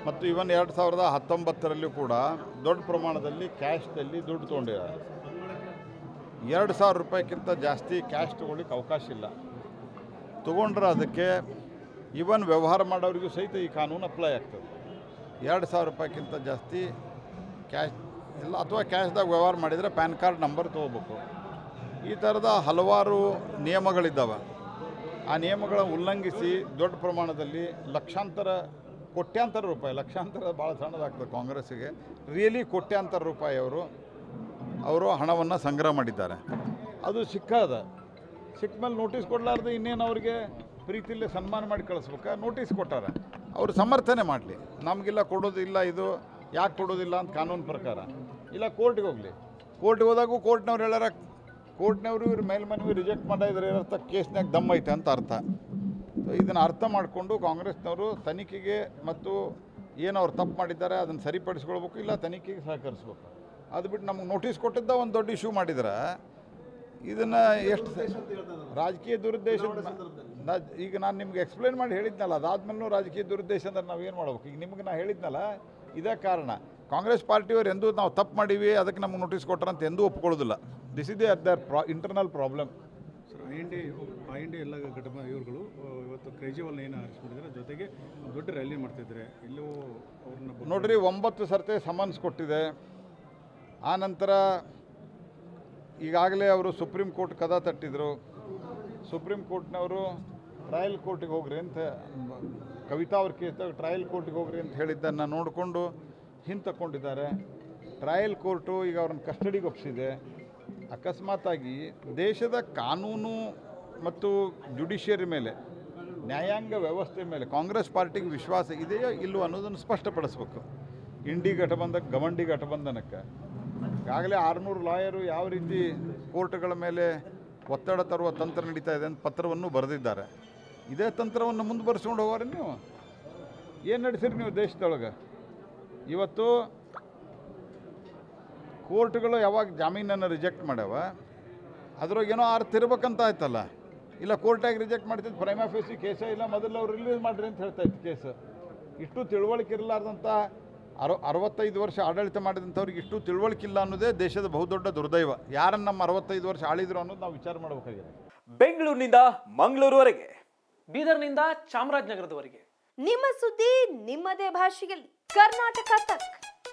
ಮತ್ತು ಇವನ್ ಎರಡು ಸಾವಿರದ ಹತ್ತೊಂಬತ್ತರಲ್ಲೂ ಕೂಡ ದೊಡ್ಡ ಪ್ರಮಾಣದಲ್ಲಿ ಕ್ಯಾಶ್ದಲ್ಲಿ ದುಡ್ಡು ತೊಗೊಂಡಿದ್ದಾರೆ ಎರಡು ಸಾವಿರ ರೂಪಾಯಿಗಿಂತ ಜಾಸ್ತಿ ಕ್ಯಾಶ್ ತೊಗೊಳ್ಳಿಕ್ಕೆ ಅವಕಾಶ ಇಲ್ಲ ತೊಗೊಂಡ್ರೆ ಅದಕ್ಕೆ ಇವನ್ ವ್ಯವಹಾರ ಮಾಡೋರಿಗೂ ಸಹಿತ ಈ ಕಾನೂನು ಅಪ್ಲೈ ಆಗ್ತದೆ ಎರಡು ಸಾವಿರ ರೂಪಾಯಿಗಿಂತ ಜಾಸ್ತಿ ಕ್ಯಾಶ್ ಇಲ್ಲ ಅಥವಾ ಕ್ಯಾಶ್ದಾಗ ವ್ಯವಹಾರ ಮಾಡಿದರೆ ಪ್ಯಾನ್ ಕಾರ್ಡ್ ನಂಬರ್ ತೊಗೋಬೇಕು ಈ ಥರದ ಹಲವಾರು ನಿಯಮಗಳಿದ್ದಾವೆ ಆ ನಿಯಮಗಳನ್ನು ಉಲ್ಲಂಘಿಸಿ ದೊಡ್ಡ ಪ್ರಮಾಣದಲ್ಲಿ ಲಕ್ಷಾಂತರ ಕೋಟ್ಯಾಂತರ ರೂಪಾಯಿ ಲಕ್ಷಾಂತರ ಭಾಳ ಸಣ್ಣದಾಗ್ತದೆ ಕಾಂಗ್ರೆಸ್ಸಿಗೆ ರಿಯಲಿ ಕೋಟ್ಯಾಂತರ ರೂಪಾಯಿ ಅವರು ಅವರು ಹಣವನ್ನು ಸಂಗ್ರಹ ಮಾಡಿದ್ದಾರೆ ಅದು ಸಿಕ್ಕದ ಸಿಕ್ಕ ಮೇಲೆ ನೋಟಿಸ್ ಕೊಡಲಾರ್ದೆ ಇನ್ನೇನು ಅವ್ರಿಗೆ ಪ್ರೀತಿಲಿ ಸನ್ಮಾನ ಮಾಡಿ ಕಳಿಸ್ಬೇಕಾ ನೋಟಿಸ್ ಕೊಟ್ಟಾರ ಅವರು ಸಮರ್ಥನೆ ಮಾಡಲಿ ನಮಗಿಲ್ಲ ಕೊಡೋದಿಲ್ಲ ಇದು ಯಾಕೆ ಕೊಡೋದಿಲ್ಲ ಅಂತ ಕಾನೂನು ಪ್ರಕಾರ ಇಲ್ಲ ಕೋರ್ಟ್ಗೆ ಹೋಗಲಿ ಕೋರ್ಟ್ಗೆ ಹೋದಾಗೂ ಕೋರ್ಟ್ನವ್ರು ಹೇಳ್ಯಾರ ಕೋರ್ಟ್ನವರು ಇವ್ರ ಮೇಲ್ಮನವಿ ರಿಜೆಕ್ಟ್ ಮಾಡಿದ್ರೆ ಅರ್ಥ ಕೇಸ್ನಾಗ ದಮ್ ಐತೆ ಅಂತ ಅರ್ಥ ಸೊ ಇದನ್ನು ಅರ್ಥ ಮಾಡಿಕೊಂಡು ಕಾಂಗ್ರೆಸ್ನವರು ತನಿಖೆಗೆ ಮತ್ತು ಏನು ಅವ್ರು ತಪ್ಪು ಮಾಡಿದ್ದಾರೆ ಅದನ್ನು ಸರಿಪಡಿಸ್ಕೊಳ್ಬೇಕು ಇಲ್ಲ ತನಿಖೆಗೆ ಸಹಕರಿಸ್ಬೇಕು ಅದು ಬಿಟ್ಟು ನಮಗೆ ನೋಟಿಸ್ ಕೊಟ್ಟಿದ್ದ ಒಂದು ದೊಡ್ಡ ಇಶ್ಯೂ ಮಾಡಿದ್ರೆ ಇದನ್ನು ಎಷ್ಟು ರಾಜಕೀಯ ದುರುದ್ದೇಶ ನಾ ಈಗ ನಾನು ನಿಮ್ಗೆ ಎಕ್ಸ್ಪ್ಲೇನ್ ಮಾಡಿ ಹೇಳಿದ್ನಲ್ಲ ಅದಾದ್ಮೇಲೂ ರಾಜಕೀಯ ದುರುದ್ದೇಶ ಅಂದ್ರೆ ನಾವು ಏನು ಮಾಡ್ಬೇಕು ಈಗ ನಿಮ್ಗೆ ನಾ ಹೇಳಿದ್ನಲ್ಲ ಇದೇ ಕಾರಣ ಕಾಂಗ್ರೆಸ್ ಪಾರ್ಟಿಯವ್ರು ಎಂದೂ ನಾವು ತಪ್ಪು ಮಾಡೀವಿ ಅದಕ್ಕೆ ನಮ್ಗೆ ನೋಟಿಸ್ ಕೊಟ್ರಂತ ಎಂದೂ ಒಪ್ಕೊಳ್ಳೋದಿಲ್ಲ this is their their pro internal problem sir I N D I N D ಎಲ್ಲ ಘಟಕ ಇವ್ರುಗಳು ಆ, ಇವತ್ತು ಕೇಜ್ರಿವಾಲ್ನ ಏನು ಆರಿಸ್ಬಿಟ್ಟಿದ್ದಾರೆ ಜೊತೆಗೆ ದೊಡ್ಡ ರ್ಯಾಲಿ ಮಾಡ್ತಿದ್ದಾರೆ ಎಲ್ಲೂ ಅವ್ರನ್ನ ನೋಡ್ರಿ ಒಂಬತ್ತು ಸರ್ತೆ ಸಮನ್ಸ್ ಕೊಟ್ಟಿದೆ ಆ ನಂತರ ಈಗಾಗಲೇ ಅವರು ಸುಪ್ರೀಂ ಕೋರ್ಟ್ ಕದ ತಟ್ಟಿದ್ರು ಸುಪ್ರೀಂ ಕೋರ್ಟ್ನವರು ಟ್ರಯಲ್ ಕೋರ್ಟಿಗೆ ಹೋಗ್ರಿ ಅಂತ ಕವಿತಾ ಅವ್ರ ಕೇಸ್ದಾಗ ಟ್ರಯಲ್ ಕೋರ್ಟಿಗೆ ಹೋಗ್ರಿ ಅಂತ ಹೇಳಿದ್ದನ್ನು ನೋಡಿಕೊಂಡು ಹಿಂದೆ ತಗೊಂಡಿದ್ದಾರೆ ಟ್ರಯಲ್ ಕೋರ್ಟು ಈಗ ಅವ್ರನ್ನ ಕಸ್ಟಡಿಗೆ ಒಪ್ಪಿಸಿದೆ ಅಕಸ್ಮಾತಾಗಿ ದೇಶದ ಕಾನೂನು ಮತ್ತು ಜುಡಿಷಿಯರಿ ಮೇಲೆ ನ್ಯಾಯಾಂಗ ವ್ಯವಸ್ಥೆ ಮೇಲೆ ಕಾಂಗ್ರೆಸ್ ಪಾರ್ಟಿಗೆ ವಿಶ್ವಾಸ ಇದೆಯೋ ಇಲ್ಲೋ ಅನ್ನೋದನ್ನು ಸ್ಪಷ್ಟಪಡಿಸ್ಬೇಕು ಇಂಡಿ ಗಠಬಂಧ ಗವಂಡಿ ಗಠಬಂಧನಕ್ಕೆ ಈಗಾಗಲೇ ಆರುನೂರು ಲಾಯರು ಯಾವ ರೀತಿ ಕೋರ್ಟ್ಗಳ ಮೇಲೆ ಒತ್ತಡ ತರುವ ತಂತ್ರ ನಡೀತಾ ಇದೆ ಅಂತ ಪತ್ರವನ್ನು ಬರೆದಿದ್ದಾರೆ ಇದೇ ತಂತ್ರವನ್ನು ಮುಂದುವರಿಸ್ಕೊಂಡು ಹೋಗೋರಿ ನೀವು ಏನು ನಡೆಸಿರಿ ನೀವು ದೇಶದೊಳಗೆ ಇವತ್ತು ಕೋರ್ಟ್ಗಳು ಯಾವಾಗ ಜಾಮೀನನ್ನು ರಿಜೆಕ್ಟ್ ಮಾಡ್ಯಾವ ಅದ್ರಾಗ ಏನೋ ಅರ್ಥ ಇರ್ಬೇಕಂತ ಆಯ್ತಲ್ಲ ಇಲ್ಲ ಕೋರ್ಟಾಗಿ ರಿಜೆಕ್ಟ್ ಮಾಡ್ತಿದ್ದು ಪ್ರೈಮಾ ಫೇಸಿ ಕೇಸ ಇಲ್ಲ ಮೊದಲು ಅವ್ರು ರಿಲೀಸ್ ಮಾಡಿರಿ ಅಂತ ಹೇಳ್ತಾ ಇತ್ತು ಕೇಸ್ ಇಷ್ಟು ತಿಳುವಳಿಕೆ ಇರಲಾರ್ದಂಥ ಅರ ಅರವತ್ತೈದು ವರ್ಷ ಆಡಳಿತ ಮಾಡಿದಂಥವ್ರಿಗೆ ಇಷ್ಟು ತಿಳುವಳಿಕೆ ಇಲ್ಲ ಅನ್ನೋದೇ ದೇಶದ ಬಹುದೊಡ್ಡ ದುರ್ದೈವ ಯಾರನ್ನು ನಮ್ಮ ಅರವತ್ತೈದು ವರ್ಷ ಆಳಿದ್ರು ಅನ್ನೋದು ನಾವು ವಿಚಾರ ಮಾಡಬೇಕಾಗಿದೆ ಬೆಂಗಳೂರಿನಿಂದ ಮಂಗಳೂರುವರೆಗೆ ಬೀದರ್ನಿಂದ ಚಾಮರಾಜನಗರದವರೆಗೆ ನಿಮ್ಮ ಸುದ್ದಿ ನಿಮ್ಮದೇ ಭಾಷೆಯಲ್ಲಿ ಕರ್ನಾಟಕ ತಕ್